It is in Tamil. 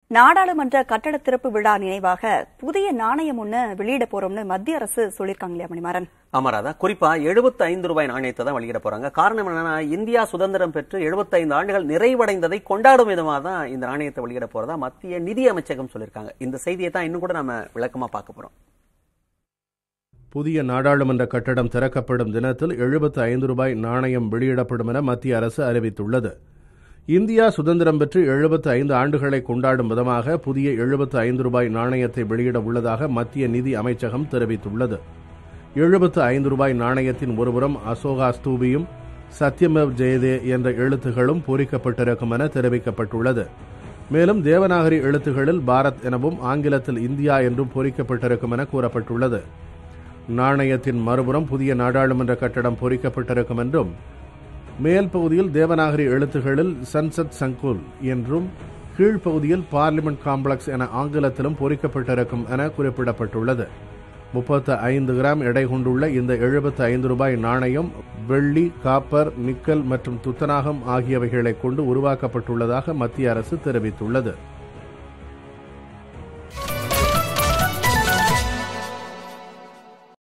நாடாளுமன்ற கட்டட திறப்பு விழா நினைவாக புதிய நாணயம் ஒண்ணு வெளியிட போறோம்னு மத்திய அரசு சொல்லியிருக்காங்க இல்லையா மணிமாறன் ஆமாராதா குறிப்பா 75 ஐந்து ரூபாய் நாணயத்தை தான் வெளியிட போறாங்க காரணம் என்னன்னா இந்தியா சுதந்திரம் பெற்று 75 ஆண்டுகள் நிறைவடைந்ததை கொண்டாடும் விதமா தான் இந்த நாணயத்தை வெளியிட போறதா மத்திய நிதி அமைச்சகம் சொல்லியிருக்காங்க இந்த செய்தியை தான் இன்னும் கூட நம்ம விளக்கமா பார்க்க போறோம் புதிய நாடாளுமன்ற கட்டடம் திறக்கப்படும் தினத்தில் 75 ஐந்து ரூபாய் நாணயம் வெளியிடப்படும் என மத்திய அரசு அறிவித்துள்ளது இந்தியா சுதந்திரம் பெற்று 75 ஐந்து ஆண்டுகளை கொண்டாடும் விதமாக புதிய 75 ஐந்து ரூபாய் நாணயத்தை வெளியிட உள்ளதாக மத்திய நிதி அமைச்சகம் தெரிவித்துள்ளது 75 ஐந்து ரூபாய் நாணயத்தின் ஒருபுறம் அசோகா ஸ்தூபியும் சத்யமேவ் ஜெயதே என்ற எழுத்துகளும் பொறிக்கப்பட்டிருக்கும் என தெரிவிக்கப்பட்டுள்ளது மேலும் தேவநாகரி எழுத்துகளில் பாரத் எனவும் ஆங்கிலத்தில் இந்தியா என்றும் பொறிக்கப்பட்டிருக்கும் என கூறப்பட்டுள்ளது நாணயத்தின் மறுபுறம் புதிய நாடாளுமன்ற கட்டடம் பொறிக்கப்பட்டிருக்கும் என்றும் மேல் பகுதியில் தேவநாகரி எழுத்துகளில் சன்சத் சங்குல் என்றும் கீழ்ப்பகுதியில் பார்லிமெண்ட் காம்ப்ளெக்ஸ் என ஆங்கிலத்திலும் பொறிக்கப்பட்டிருக்கும் என குறிப்பிடப்பட்டுள்ளது முப்பத்து ஐந்து கிராம் எடை கொண்டுள்ள இந்த 75 ஐந்து ரூபாய் நாணயம் வெள்ளி காப்பர் நிக்கல் மற்றும் துத்தநாகம் ஆகியவைகளை கொண்டு உருவாக்கப்பட்டுள்ளதாக மத்திய அரசு தெரிவித்துள்ளது